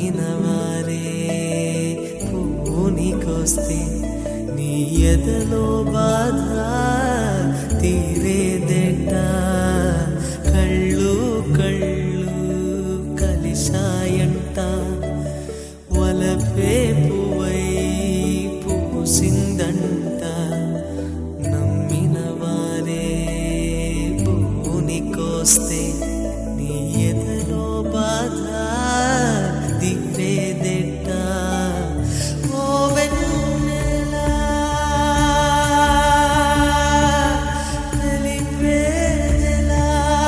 నమ్మిన వారే పూనికొస్తే నీ ఎదలో బాధ తీరేదెట కళ్ళు కళ్ళు కలిశాయంట వలపే పువ్వై పూసిందంట నమ్మిన వారే పూనికొస్తే నీ ఎదలో బాధ దివ్వేదెట్ట ఓ వెన్నెలా తెలిపేదెలా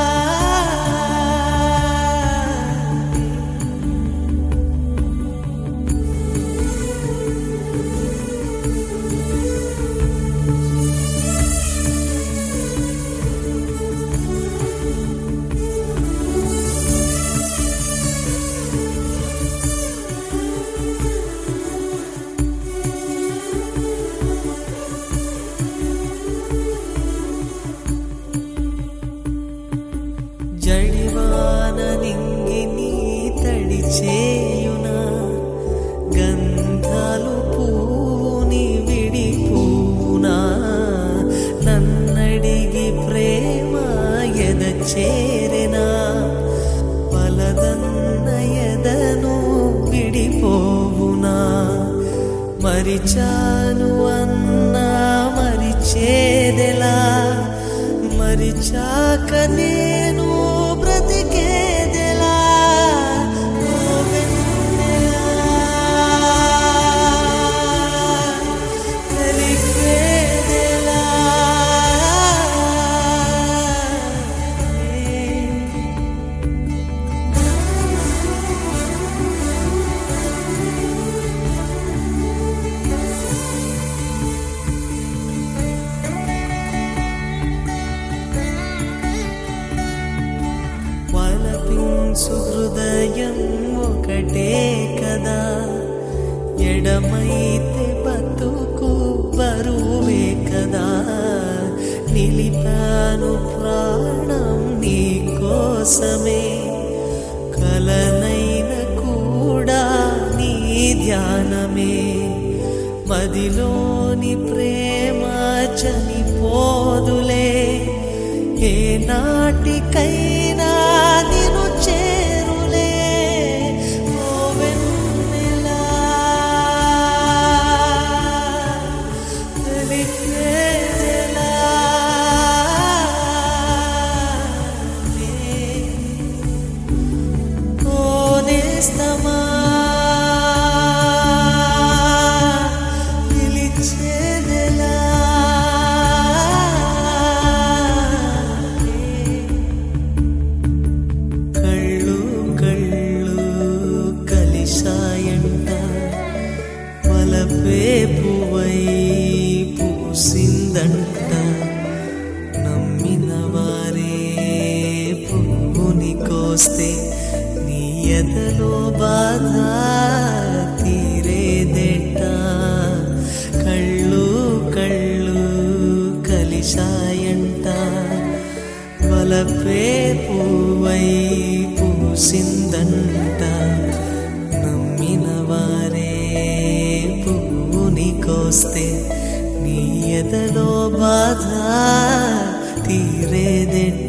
జడివాన నింగిని తడి చేయునా గంధాలు పూని విడిపూనా నన్నడిగి ప్రేమ ఎద చేరెనా పలదన్న ఎదను విడిపోవునా మరిచాను అన్నా మరిచేదెలా మరిచాక నేను బ్రతికేదెలా ఓ వెన్నెలా, తెలిపేదెలా? వలపించు హృదయం ఒకటే కదా ఎడమైతే బతుకు బరువే కదా నిలిపాను ప్రాణం నీ కోసమే కలనైన కూడా నీ ధ్యానమే మదిలోని ప్రేమ చనిపోదులే ఏ నాటికైనా నిన్ను చేరులే ఓ వెన్నెలా తెలిపేదెలా? ఓ నేస్తమా పిలిచేదెలా? కళ్ళు కళ్ళు కలిశాయంట వలపే పువ్వై పూసిందంట నమ్మిన వారే పువ్వుని కోస్తే నీ ఎదలో బాధ తీరేదెట్ట కళ్ళు కళ్ళు కలిశాయంట వలపే పువ్వై పూసిందంట నమ్మిన వారే పువ్వుని కోస్తే నీ ఎదలో బాధ తీరేదెట్ట